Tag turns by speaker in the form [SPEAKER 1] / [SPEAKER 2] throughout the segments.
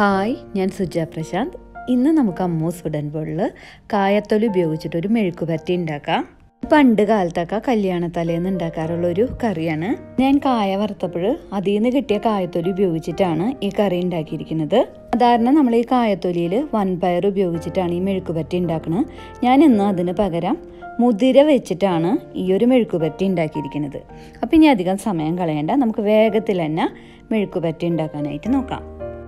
[SPEAKER 1] hi ഞാൻ സുജ പ്രശാന്ത് ഇന്ന് നമുക്ക് അമ്മൂസ് വുഡൻ ബോളിൽ കായത്തൊലി ഉപയോഗിച്ചിട്ട് ഒരു മെഴുക്ക് പരട്ടി ഉണ്ടാക്കാം പണ്ട് കാലത്തൊക്കെ കല്യാണ തലേന്ന് ഉണ്ടാക്കാറുള്ള ഒരു കറിയാണ് ഞാൻ കായ വറുത്തപ്പോൾ അതിൽ നിന്ന് കിട്ടിയ കായത്തൊലി ഉപയോഗിച്ചിട്ടാണ് ഈ കറി ഉണ്ടാക്കിയിരിക്കുന്നത് സാധാരണ നമ്മൾ ഈ കായത്തൊലിയിൽ വൻപയർ ഉപയോഗിച്ചിട്ടാണ് ഈ മെഴുക്ക് പരട്ടി ഉണ്ടാക്കുന്നത് ഞാൻ ഇന്ന് അതിന് പകരം മുതിര വെച്ചിട്ടാണ് ഈ ഒരു മെഴുക്ക് പരട്ടി ഉണ്ടാക്കിയിരിക്കുന്നത് അപ്പം ഇനി അധികം സമയം കളയണ്ട നമുക്ക് വേഗത്തിൽ തന്നെ മെഴുക്ക് പരട്ടി ഉണ്ടാക്കാനായിട്ട് നോക്കാം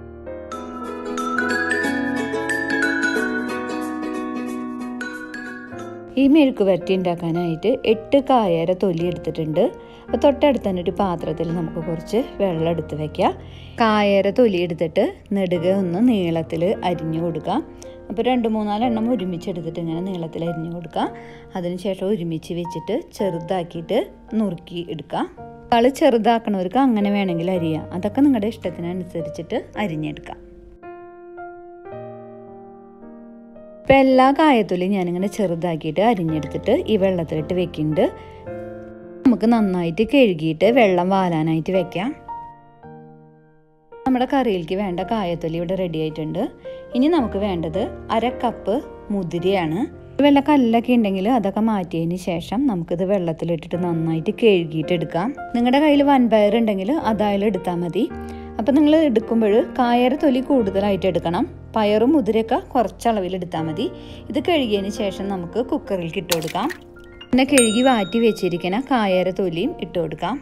[SPEAKER 1] ഈ മെഴുക്ക് വരട്ടി ഉണ്ടാക്കാനായിട്ട് എട്ട് കായര തൊലി എടുത്തിട്ടുണ്ട് അപ്പോൾ തൊട്ടടുത്ത് തന്നെ ഒരു പാത്രത്തിൽ നമുക്ക് കുറച്ച് വെള്ളം എടുത്ത് വെക്കാം കായര തൊലി എടുത്തിട്ട് നെടുക ഒന്ന് നീളത്തിൽ അരിഞ്ഞു കൊടുക്കാം അപ്പോൾ രണ്ട് മൂന്നാലെണ്ണം ഒരുമിച്ച് എടുത്തിട്ട് ഇങ്ങനെ നീളത്തിൽ അരിഞ്ഞു കൊടുക്കാം അതിനുശേഷം ഒരുമിച്ച് വെച്ചിട്ട് ചെറുതാക്കിയിട്ട് നുറുക്കി എടുക്കാം ആൾ ചെറുതാക്കണവർക്ക് അങ്ങനെ വേണമെങ്കിൽ അരിയാം അതൊക്കെ നിങ്ങളുടെ ഇഷ്ടത്തിനനുസരിച്ചിട്ട് അരിഞ്ഞെടുക്കാം ഇപ്പം എല്ലാ കായത്തുള്ളിയും ഞാനിങ്ങനെ ചെറുതാക്കിയിട്ട് അരിഞ്ഞെടുത്തിട്ട് ഈ വെള്ളത്തിലിട്ട് വെക്കുന്നുണ്ട് നമുക്ക് നന്നായിട്ട് കഴുകിയിട്ട് വെള്ളം വാലാനായിട്ട് വെക്കാം നമ്മുടെ കറിയിലേക്ക് വേണ്ട കായത്തൊലി ഇവിടെ റെഡി ആയിട്ടുണ്ട് ഇനി നമുക്ക് വേണ്ടത് അര കപ്പ് മുതിരയാണ് വെള്ള കല്ലൊക്കെ ഉണ്ടെങ്കിൽ അതൊക്കെ മാറ്റിയതിന് ശേഷം നമുക്കിത് വെള്ളത്തിലിട്ടിട്ട് നന്നായിട്ട് കഴുകിയിട്ട് എടുക്കാം നിങ്ങളുടെ കയ്യിൽ വൻപയർ ഉണ്ടെങ്കിൽ അതായാലും എടുത്താൽ മതി അപ്പം നിങ്ങൾ എടുക്കുമ്പോൾ കായര തൊലി കൂടുതലായിട്ട് എടുക്കണം പയറും മുതിരയൊക്കെ കുറച്ചളവിൽ എടുത്താൽ മതി ഇത് കഴുകിയതിന് ശേഷം നമുക്ക് കുക്കറിൽ ഇട്ട് കൊടുക്കാം പിന്നെ കഴുകി വാറ്റി വെച്ചിരിക്കുന്ന കായര തൊലിയും ഇട്ട് കൊടുക്കാം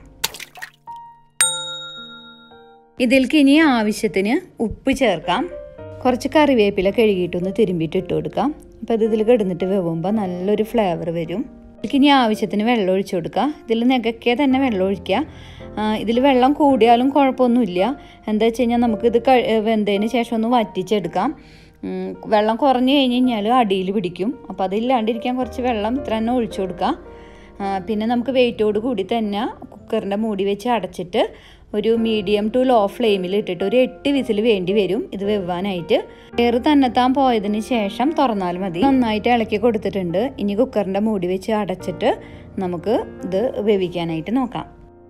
[SPEAKER 1] ഇതിലേക്ക് ഇനി ആവശ്യത്തിന് ഉപ്പ് ചേർക്കാം കുറച്ച് കറിവേപ്പില കഴുകിയിട്ടൊന്ന് തിരുമ്പിയിട്ട് ഇട്ട് കൊടുക്കാം അപ്പോൾ ഇത് ഇതിൽ കിടന്നിട്ട് വെവുമ്പോൾ നല്ലൊരു ഫ്ലേവർ വരും ഇതിലേക്ക് ഇനി ആവശ്യത്തിന് വെള്ളം ഒഴിച്ചു കൊടുക്കുക ഇതിൽ നികക്കെ തന്നെ വെള്ളം ഒഴിക്കുക ഇതിൽ വെള്ളം കൂടിയാലും കുഴപ്പമൊന്നുമില്ല എന്താ വെച്ച് കഴിഞ്ഞാൽ നമുക്കിത് വെന്തതിന് ശേഷം ഒന്ന് വറ്റിച്ചെടുക്കാം വെള്ളം കുറഞ്ഞു കഴിഞ്ഞ് കഴിഞ്ഞാൽ അടിയിൽ പിടിക്കും അപ്പോൾ അതില്ലാണ്ടിരിക്കാൻ കുറച്ച് വെള്ളം ഇത്ര തന്നെ ഒഴിച്ചു കൊടുക്കുക പിന്നെ നമുക്ക് വെയിറ്റോട് കൂടി തന്നെ കുക്കറിൻ്റെ മൂടി വെച്ച് അടച്ചിട്ട് ഒരു മീഡിയം ടു ലോ ഫ്ലെയിമിൽ ഇട്ടിട്ട് ഒരു എട്ട് വിസിൽ വേണ്ടി വരും ഇത് വെവാനായിട്ട് എയർ തന്നെത്താൻ പോയതിന് ശേഷം തുറന്നാൽ മതി നന്നായിട്ട് ഇളക്കി കൊടുത്തിട്ടുണ്ട് ഇനി കുക്കറിൻ്റെ മൂടി വെച്ച് അടച്ചിട്ട് നമുക്ക് ഇത് വേവിക്കാനായിട്ട് നോക്കാം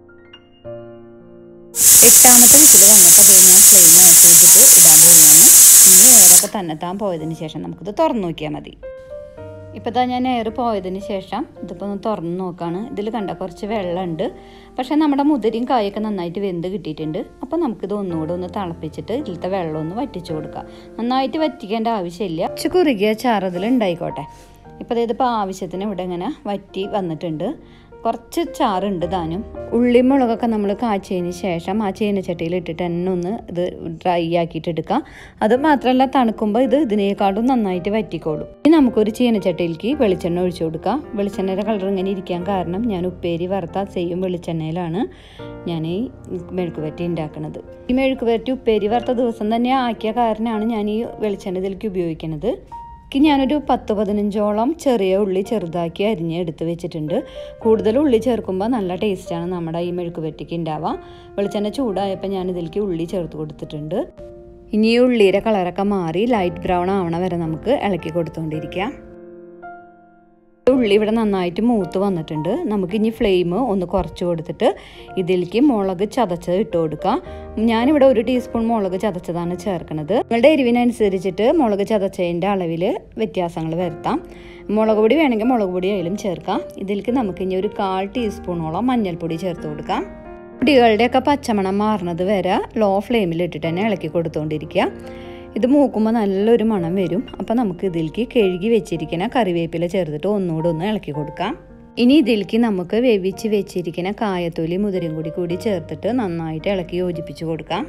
[SPEAKER 1] എട്ടാമത്തെ വിസിൽ വന്നപ്പോൾ അതേ ഞാൻ ഫ്ലെയിം ഓഫ് ചെയ്തിട്ട് ഇടാൻ പോവുകയാണ് ഇനി എയറൊക്കെ തന്നെത്താൻ പോയതിന് ശേഷം നമുക്കിത് തുറന്നു നോക്കിയാൽ മതി ഇപ്പോൾ ഇതാ ഞാൻ എയർ പോയതിന് ശേഷം ഇതിപ്പോൾ ഒന്ന് തുറന്ന് നോക്കുകയാണ് ഇതിൽ കണ്ട കുറച്ച് വെള്ളമുണ്ട് പക്ഷേ നമ്മുടെ മുതിരയും കായൊക്കെ നന്നായിട്ട് വെന്ത് കിട്ടിയിട്ടുണ്ട് അപ്പോൾ നമുക്കിത് ഒന്നുകൂടെ ഒന്ന് തിളപ്പിച്ചിട്ട് ഇതിലത്തെ വെള്ളം ഒന്ന് വറ്റിച്ചു കൊടുക്കുക നന്നായിട്ട് വറ്റിക്കേണ്ട ആവശ്യമില്ല കുറച്ച് കുറുകിയ ചാറതിൽ ഉണ്ടായിക്കോട്ടെ ഇപ്പോൾ ഇതിപ്പോൾ ആവശ്യത്തിന് ഇവിടെ ഇങ്ങനെ വറ്റി വന്നിട്ടുണ്ട് കുറച്ച് ചാറുണ്ട് താനും ഉള്ളിയും മുളകൊക്കെ നമ്മൾ കാച്ചതിന് ശേഷം ആ ചീനച്ചട്ടിയിൽ ഇട്ടിട്ട് തന്നെ ഒന്ന് ഇത് ഡ്രൈ ആക്കിയിട്ട് എടുക്കാം അത് മാത്രമല്ല തണുക്കുമ്പോൾ ഇത് ഇതിനേക്കാളും നന്നായിട്ട് വറ്റിക്കോളും ഇനി നമുക്കൊരു ചീനച്ചട്ടിയിലേക്ക് വെളിച്ചെണ്ണ ഒഴിച്ചു കൊടുക്കാം വെളിച്ചെണ്ണയുടെ കളർ ഇങ്ങനെ ഇരിക്കാൻ കാരണം ഞാൻ ഉപ്പേരി വറുത്ത സെയിം വെളിച്ചെണ്ണയിലാണ് ഞാൻ ഈ മെഴുക്ക് പറ്റി ഉണ്ടാക്കുന്നത് ഈ മെഴുക്ക് പറ്റി ഉപ്പേരി വറുത്ത ദിവസം തന്നെ ആക്കിയ കാരണമാണ് ഞാൻ ഈ വെളിച്ചെണ്ണ ഇതിലേക്ക് ഉപയോഗിക്കുന്നത് എനിക്ക് ഞാനൊരു പത്ത് പതിനഞ്ചോളം ചെറിയ ഉള്ളി ചെറുതാക്കി അരിഞ്ഞ് എടുത്ത് വെച്ചിട്ടുണ്ട് കൂടുതൽ ഉള്ളി ചേർക്കുമ്പോൾ നല്ല ടേസ്റ്റാണ് നമ്മുടെ ഈ മെഴുക്ക് പറ്റിക്ക് ഉണ്ടാവുക വെളിച്ചെണ്ണ ചൂടായപ്പോൾ ഞാൻ ഇതിലേക്ക് ഉള്ളി ചേർത്ത് കൊടുത്തിട്ടുണ്ട് ഇനി ഈ ഉള്ളിയുടെ കളറൊക്കെ മാറി ലൈറ്റ് ബ്രൗൺ ആവണ വരെ നമുക്ക് ഇളക്കി കൊടുത്തുകൊണ്ടിരിക്കാം ഉള്ളി ഇവിടെ നന്നായിട്ട് മൂത്ത് വന്നിട്ടുണ്ട് നമുക്ക് ഇനി ഫ്ലെയിം ഒന്ന് കുറച്ച് കൊടുത്തിട്ട് ഇതിലേക്ക് മുളക് ചതച്ചത് ഇട്ട് കൊടുക്കാം ഞാനിവിടെ ഒരു ടീസ്പൂൺ മുളക് ചതച്ചതാണ് ചേർക്കുന്നത് നിങ്ങളുടെ എരിവിനനുസരിച്ചിട്ട് മുളക് ചതച്ചതിൻ്റെ അളവിൽ വ്യത്യാസങ്ങൾ വരുത്താം മുളക് പൊടി വേണമെങ്കിൽ മുളക് പൊടി ആയാലും ചേർക്കാം ഇതിലേക്ക് നമുക്ക് ഇനി ഒരു കാൽ ടീസ്പൂണോളം മഞ്ഞൾപ്പൊടി ചേർത്ത് കൊടുക്കാം പൊടികളുടെയൊക്കെ പച്ചമണം മാറുന്നത് വരെ ലോ ഫ്ലെയിമിൽ ഇട്ടിട്ട് തന്നെ ഇളക്കി കൊടുത്തുകൊണ്ടിരിക്കുക ഇത് മൂക്കുമ്പോൾ നല്ലൊരു മണം വരും അപ്പോൾ നമുക്ക് ഇതിലേക്ക് കഴുകി വെച്ചിരിക്കുന്ന കറിവേപ്പില ചേർത്തിട്ട് ഒന്നുകൂടെ ഒന്ന് ഇളക്കി കൊടുക്കാം ഇനി ഇതിലേക്ക് നമുക്ക് വേവിച്ച് വെച്ചിരിക്കുന്ന കായത്തൊലി മുതിരും കൂടി കൂടി ചേർത്തിട്ട് നന്നായിട്ട് ഇളക്കി യോജിപ്പിച്ച് കൊടുക്കാം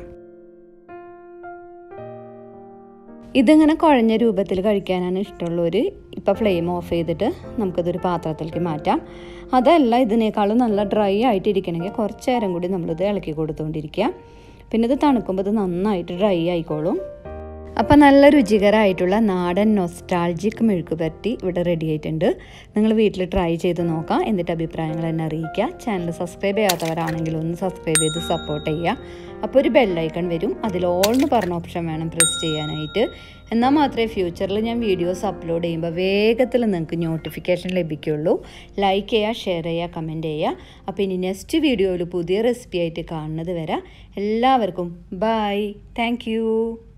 [SPEAKER 1] ഇതിങ്ങനെ കുഴഞ്ഞ രൂപത്തിൽ കഴിക്കാനാണ് ഇഷ്ടമുള്ളവർ ഇപ്പോൾ ഫ്ലെയിം ഓഫ് ചെയ്തിട്ട് നമുക്കിതൊരു പാത്രത്തിലേക്ക് മാറ്റാം അതല്ല ഇതിനേക്കാളും നല്ല ഡ്രൈ ആയിട്ടിരിക്കണമെങ്കിൽ കുറച്ച് നേരം കൂടി നമ്മളിത് ഇളക്കി കൊടുത്തുകൊണ്ടിരിക്കുക പിന്നെ ഇത് തണുക്കുമ്പോൾ ഇത് നന്നായിട്ട് ഡ്രൈ ആയിക്കോളും അപ്പോൾ നല്ല രുചികരമായിട്ടുള്ള നാടൻ നൊസ്റ്റാൾജിക് മെഴുക്ക് പരട്ടി ഇവിടെ റെഡി ആയിട്ടുണ്ട് നിങ്ങൾ വീട്ടിൽ ട്രൈ ചെയ്ത് നോക്കാം എന്നിട്ട് അഭിപ്രായങ്ങൾ എന്നെ അറിയിക്കുക ചാനൽ സബ്സ്ക്രൈബ് ചെയ്യാത്തവരാണെങ്കിൽ ഒന്ന് സബ്സ്ക്രൈബ് ചെയ്ത് സപ്പോർട്ട് ചെയ്യുക അപ്പോൾ ഒരു ബെല്ലൈക്കൺ വരും അതിൽ ഓൾ എന്ന് പറഞ്ഞ ഓപ്ഷൻ വേണം പ്രസ് ചെയ്യാനായിട്ട് എന്നാൽ മാത്രമേ ഫ്യൂച്ചറിൽ ഞാൻ വീഡിയോസ് അപ്ലോഡ് ചെയ്യുമ്പോൾ വേഗത്തിൽ നിങ്ങൾക്ക് നോട്ടിഫിക്കേഷൻ ലഭിക്കുള്ളൂ ലൈക്ക് ചെയ്യുക ഷെയർ ചെയ്യുക കമൻറ്റ് ചെയ്യുക അപ്പോൾ ഇനി നെക്സ്റ്റ് വീഡിയോയിൽ പുതിയ റെസിപ്പി ആയിട്ട് കാണുന്നത് വരെ എല്ലാവർക്കും ബൈ താങ്ക്